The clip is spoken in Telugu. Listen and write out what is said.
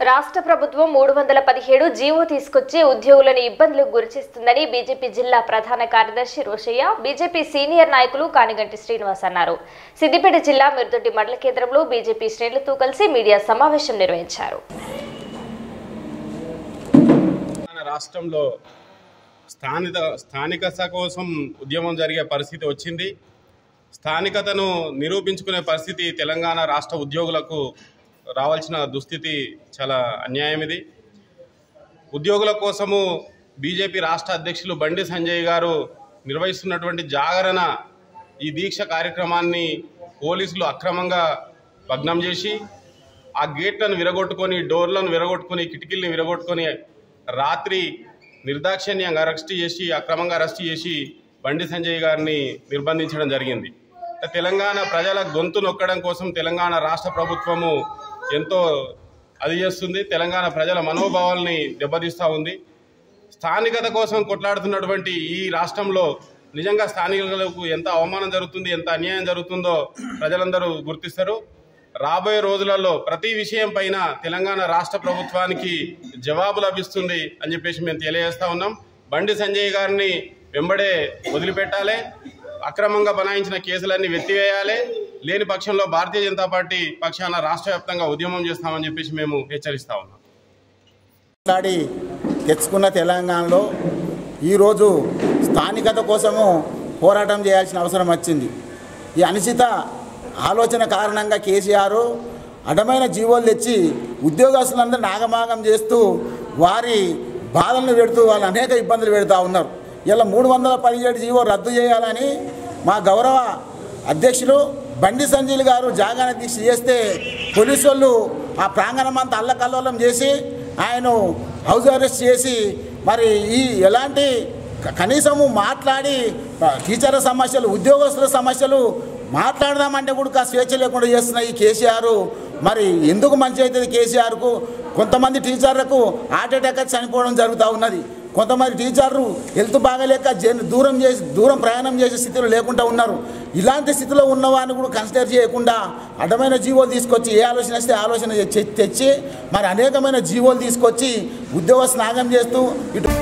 రాష్ట్ర ప్రభుత్వం మూడు వందల పదిహేడు జీవో తీసుకొచ్చి ఉద్యోగులను ఇబ్బందులకు గురిచేస్తుందని బీజేపీ జిల్లా ప్రధాన కార్యదర్శి రోషయ్య బీజేపీ సీనియర్ నాయకులు కానిగంటి శ్రీనివాస్ అన్నారు సిద్దిపేట జిల్లా మిర్దొడ్డి మండల కేంద్రంలో బీజేపీ శ్రేణులతో కలిసి మీడియా సమావేశం నిర్వహించారు మన రాష్ట్రంలో స్థానిక స్థానికత కోసం ఉద్యమం జరిగే పరిస్థితి వచ్చింది స్థానికతను నిరూపించుకునే పరిస్థితి తెలంగాణ రాష్ట్ర ఉద్యోగులకు రావాల్సిన దుస్థితి చాలా అన్యాయం ఇది ఉద్యోగుల కోసము బీజేపీ రాష్ట్ర అధ్యక్షులు బండి సంజయ్ గారు నిర్వహిస్తున్నటువంటి జాగరణ ఈ దీక్ష కార్యక్రమాన్ని పోలీసులు అక్రమంగా భగ్నం చేసి ఆ గేట్లను విరగొట్టుకొని డోర్లను విరగొట్టుకొని కిటికీలను విరగొట్టుకొని రాత్రి నిర్దాక్షిణ్యంగా అరెస్ట్ చేసి అక్రమంగా అరెస్ట్ చేసి బండి సంజయ్ గారిని నిర్బంధించడం జరిగింది తెలంగాణ ప్రజల గొంతు నొక్కడం కోసం తెలంగాణ రాష్ట్ర ప్రభుత్వము ఎంతో అది చేస్తుంది తెలంగాణ ప్రజల మనోభావాల్ని దెబ్బతీస్తూ ఉంది స్థానికత కోసం కొట్లాడుతున్నటువంటి ఈ రాష్ట్రంలో నిజంగా స్థానికులకు ఎంత అవమానం జరుగుతుంది ఎంత అన్యాయం జరుగుతుందో ప్రజలందరూ గుర్తిస్తారు రాబోయే రోజులలో ప్రతి విషయం పైన తెలంగాణ రాష్ట్ర ప్రభుత్వానికి జవాబు లభిస్తుంది అని చెప్పేసి మేము తెలియజేస్తా ఉన్నాం బండి సంజయ్ గారిని వెంబడే వదిలిపెట్టాలి అక్రమంగా బనాయించిన కేసులన్నీ వెత్తివేయాలి లేని పక్షంలో భారతీయ జనతా పార్టీ పక్షాన రాష్ట్ర వ్యాప్తంగా ఉద్యమం చేస్తామని చెప్పేసి మేము హెచ్చరిస్తా ఉన్నాం మాట్లాడి తెచ్చుకున్న తెలంగాణలో ఈరోజు స్థానికత కోసము పోరాటం చేయాల్సిన అవసరం వచ్చింది ఈ అనిశ్చిత ఆలోచన కారణంగా కేసీఆర్ అడ్డమైన జీవోలు తెచ్చి ఉద్యోగస్తులందరూ నాగమాగం చేస్తూ వారి బాధలను పెడుతూ వాళ్ళు అనేక ఇబ్బందులు పెడుతూ ఉన్నారు ఇలా మూడు వందల పదిహేడు జీవో రద్దు చేయాలని మా గౌరవ అధ్యక్షులు బండి సంజయ్ గారు జాగాన దీక్ష చేస్తే పోలీసు వాళ్ళు ఆ ప్రాంగణం అంతా అల్లకల్లోలం చేసి ఆయన హౌస్ అరెస్ట్ చేసి మరి ఈ ఎలాంటి క- కనీసము మాట్లాడి ఆ, టీచర్ల సమస్యలు ఉద్యోగస్తుల సమస్యలు మాట్లాడదామంటే కూడా స్వేచ్ఛ లేకుండా చేస్తున్న ఈ కేసీఆర్ మరి ఎందుకు మంచి అవుతుంది కేసీఆర్కు కొంతమంది టీచర్లకు హార్ట్ అటాక్ వచ్చి చనిపోవడం జరుగుతూ ఉన్నది కొంతమంది టీచర్లు హెల్త్ బాగాలేక జన్ దూరం చేసి దూరం ప్రయాణం చేసే స్థితిలో లేకుండా ఉన్నారు ఇలాంటి స్థితిలో ఉన్నవాడిని కూడా కన్సిడర్ చేయకుండా అడ్డమైన జీవోలు తీసుకొచ్చి ఏ ఆలోచన వస్తే ఆలోచన తెచ్చి- తెచ్చి మరి అనేకమైన జీవోలు తీసుకొచ్చి ఉద్యోగ స్నాగం చేస్తూ ఇటు